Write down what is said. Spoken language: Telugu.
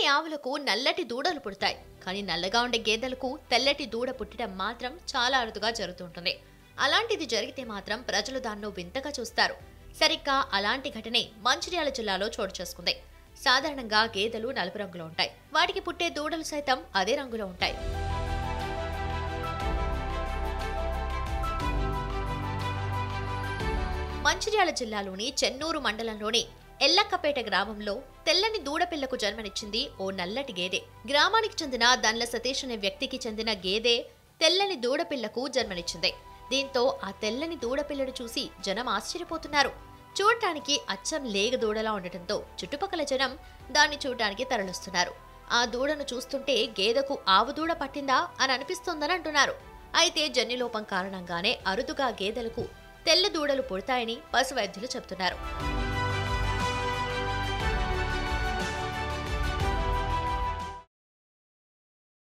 ఆవులకు నల్లటి దూడలు పుడతాయి కానీ నల్లగా ఉండే గేదెలకు తెల్లటి దూడ పుట్టడం మాత్రం చాలా అరుదుగా జరుగుతుంటుంది అలాంటిది జరిగితే మాత్రం ప్రజలు దాన్నో వింతగా చూస్తారు సరిగ్గా అలాంటి ఘటనే మంచిర్యాల జిల్లాలో చోటు చేసుకుంది సాధారణంగా గేదెలు నలుపు రంగులో ఉంటాయి వాటికి పుట్టే దూడలు సైతం అదే రంగులో ఉంటాయి మంచిర్యాల జిల్లాలోని చెన్నూరు మండలంలోని ఎల్లక్కపేట గ్రామంలో తెల్లని దూడపిల్లకు జన్మనిచ్చింది ఓ నల్లటి గేదె గ్రామానికి చెందిన దండ్ల సతీష్ అనే వ్యక్తికి చెందిన గేదె తెల్లని దూడపిల్లకు జన్మనిచ్చింది దీంతో ఆ తెల్లని దూడపిల్లను చూసి జనం ఆశ్చర్యపోతున్నారు చూడటానికి అచ్చం లేగ దూడలా ఉండటంతో చుట్టుపక్కల జనం దాన్ని చూడటానికి తరలిస్తున్నారు ఆ దూడను చూస్తుంటే గేదెకు ఆవు దూడ పట్టిందా అని అనిపిస్తోందని అంటున్నారు అయితే జన్యులోపం కారణంగానే అరుదుగా గేదెలకు తెల్ల దూడలు పుడతాయని పశు వైద్యులు చెబుతున్నారు